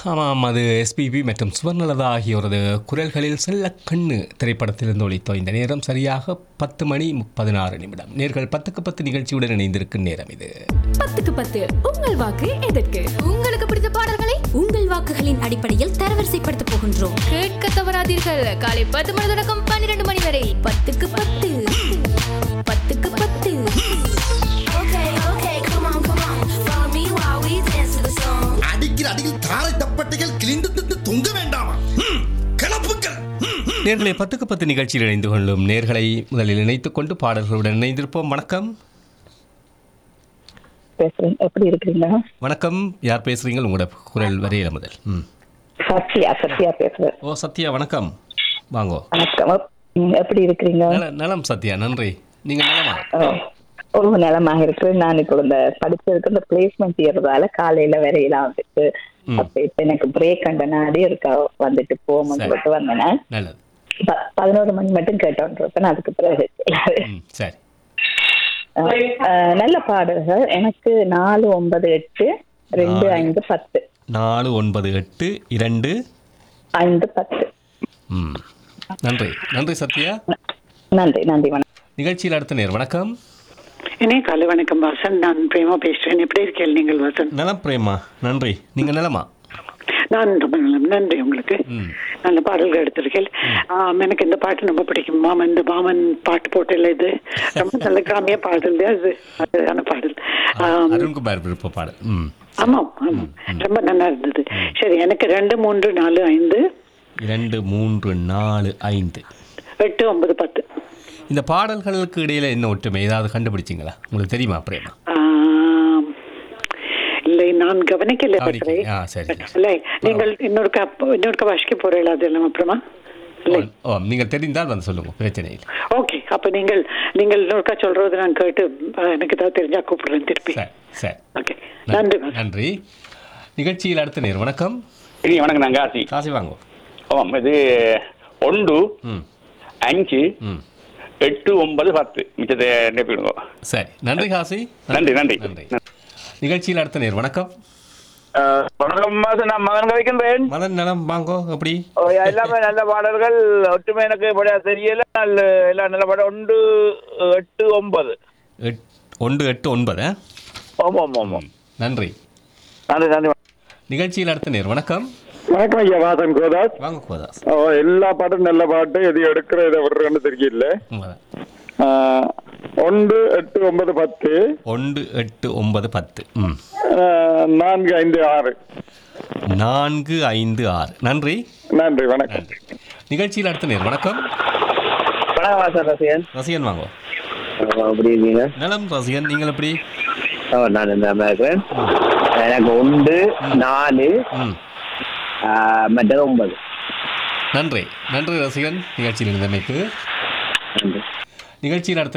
ஆமாம் அது எஸ்பிபி மற்றும் சுவர்ணலதா ஆகியோரது குரல்களில் செல்ல கண்ணு திரைப்படத்திலிருந்து ஒழித்தோ இந்த நேரம் சரியாக பத்து மணி பதினாறு நிமிடம் நேர்கள் பத்துக்கு பத்து நிகழ்ச்சியுடன் இணைந்திருக்கும் நேரம் இது பத்துக்கு பத்து உங்கள் வாக்கு எதற்கு உங்களுக்கு பிடித்த பாடல்களை உங்கள் வாக்குகளின் அடிப்படையில் தரவரிசைப்படுத்த போகின்றோம் கேட்க தவறாதீர்கள் காலை பத்து மணி தொடக்கம் பன்னிரண்டு மணி வரை பத்துக்கு பத்து பத்துக்கு பத்து Okay, okay, come on, come on. Follow me while we dance to the song. அடிக்கிற அடியில் தாரை தப்பட்டைகள் கிழிந்து திட்டு தொங்க வேண்டாமா ம், கிளப்புக்கள் ம், ம். நேர்களை பத்துக்கு பத்து நிகழ்ச்சியில் இணைந்து கொள்ளும் நேர்களை முதலில் இணைத்துக் கொண்டு பாடல்களுடன் இணைந்திருப்போம் வணக்கம் பேசுறேன் எப்படி இருக்கிறீங்க வணக்கம் யார் பேசுறீங்க உங்களோட குரல் வரையில முதல் ம் சத்யா சத்யா பேசுறேன் ஓ சத்யா வணக்கம் வாங்கோ வணக்கம் எப்- ம், எப்படி இருக்கிறீங்க நல நலம் சத்யா நன்றி நீங்கள் நலமா ஓ, ஒரு நிலமாக இருக்கிறேன் நான் இப்போ இந்த படிச்சதுக்கு இந்த பிளேஸ்மெண்ட் செய்யறதால காலையில வரையலாம் வந்துட்டு ம். அப்ப இப்ப எனக்கு பிரேக் அந்த நாடி இருக்கா வந்துட்டு போகும்போது சரி. சொல்லிட்டு வந்தேன் நல்லது ப- பதினோரு மணி மட்டும் கேட்டோன்றப்ப அதுக்கு பிறகு ம் சரி அஹ், அஹ், நல்ல பாடல்கள் எனக்கு நாலு ஒன்பது எட்டு ரெண்டு நாலு. ஐந்து பத்து நாலு ஒன்பது எட்டு இரண்டு ஐந்து பத்து ம் நன்றி நன்றி சத்யா நன்றி நன்றி வணக்கம் நிகழ்ச்சியில் அடுத்த நேர் வணக்கம் இனே காலை வணக்கம் வாசன் நான் பிரேமா பேசுறேன் எப்படி இருக்கீங்க நீங்கள் வாசன் நலம் பிரேமா நன்றி நீங்கள் நலமா நான் ரொம்ப நலம் நன்றி உங்களுக்கு ம் நல்ல பாடல்கள் எடுத்திருக்கேன் ஆம், எனக்கு இந்த பாட்டு ரொம்ப பிடிக்கும் மாமன் இந்த மாமன் பாட்டு போட்டில் இது ரொம்ப நல்ல கிராமிய பாடல் அது அழகான பாடல் ஆம், அருண்குமார் விருப்ப பாடல் ம் ஆமாம் ஆமாம் ரொம்ப நல்லா இருந்தது சரி எனக்கு ரெண்டு மூன்று நாலு ஐந்து இரண்டு மூன்று நாலு ஐந்து எட்டு ஒன்பது பத்து இந்த பாடல்களுக்கு இடையில என்ன ஒற்றுமை ஏதாவது கண்டுபிடிச்சிங்களா உங்களுக்கு தெரியுமா பிரேமா ஆம், இல்லை நான் கவனிக்கல கவனிக்கல. பற்றவை. ஆ, சரி, சரி. இல்லை நீங்கள் இன்னொரு கப் இன்னொரு வாசிக்க போறீங்களா அது எல்லாம் அப்புறமா ஓ, ஓ நீங்கள் தெரிந்தால் வந்து சொல்லுங்க பிரச்சனை இல்லை ஓகே அப்ப நீங்கள் நீங்கள் இன்னொருக்கா சொல்றது நான் கேட்டு அஹ், எனக்கு ஏதாவது தெரிஞ்சா கூப்பிடுறேன் திருப்பி சரி சரி ஓகே நன்றி நன்றி நன்றி நிகழ்ச்சியில் அடுத்த நேர் வணக்கம் இனி வணக்கம் நான் காசி காசி வாங்கோ ஆமாம் இது ஒன்று ம் அஞ்சு ம் எட்டு ஒன்பது பத்து மிச்சத்தை நினைப்பிடுங்க சரி நன்றி காசி நன்றி, நன்றி. நன்றி நிகழ்ச்சியில் அடுத்த நேர் வணக்கம் வணக்கம் மாதம் நான் மகன் கவிக்கின்றேன் மதன் நலம் வாங்கோ அப்படி ஓ, எல்லாமே நல்ல பாடல்கள் ஒற்றுமை எனக்கு படையா தெரியல நல்ல எல்லாம் நல்ல பாடம் ஒன்று எட்டு ஒன்பது எட் ஒன்று எட்டு ஒன்பது ஆ? ஆமாம் ஆமாம் நன்றி நன்றி நன்றி நிகழ்ச்சியில் அடுத்த நேர் வணக்கம் வணக்கம் ஐயா வாசன் கோதாஸ் வாங்க கோதாஸ் ஓ, எல்லா பாட்டும் நல்ல பாட்டு எது எடுக்கிற இதை விடுறேன்னு தெரியல உண்மைதான். ஆ, ஒன்று எட்டு ஒன்பது பத்து ஒன்று எட்டு ஒன்பது பத்து ம் ஆ, நான்கு ஐந்து ஆறு நான்கு ஐந்து ஆறு நன்றி நன்றி வணக்கம் நன்றி நிகழ்ச்சியில் அடுத்த நேர் வணக்கம் வணக்கம் வாசன் ரசிகன் ரசிகன் வாங்கோ அப்படி இருக்கீங்க நலம் ரசிகன் நீங்கள் எப்படி ஓ நான் இந்த இருக்கிறேன் எனக்கு ஒன்று நாலு ம் மற்றது ஒன்பது நன்றி நன்றி ரசிகன் நிகழ்ச்சியில் இருந்தமைக்கு நிகழ்ச்சியில் அடுத்த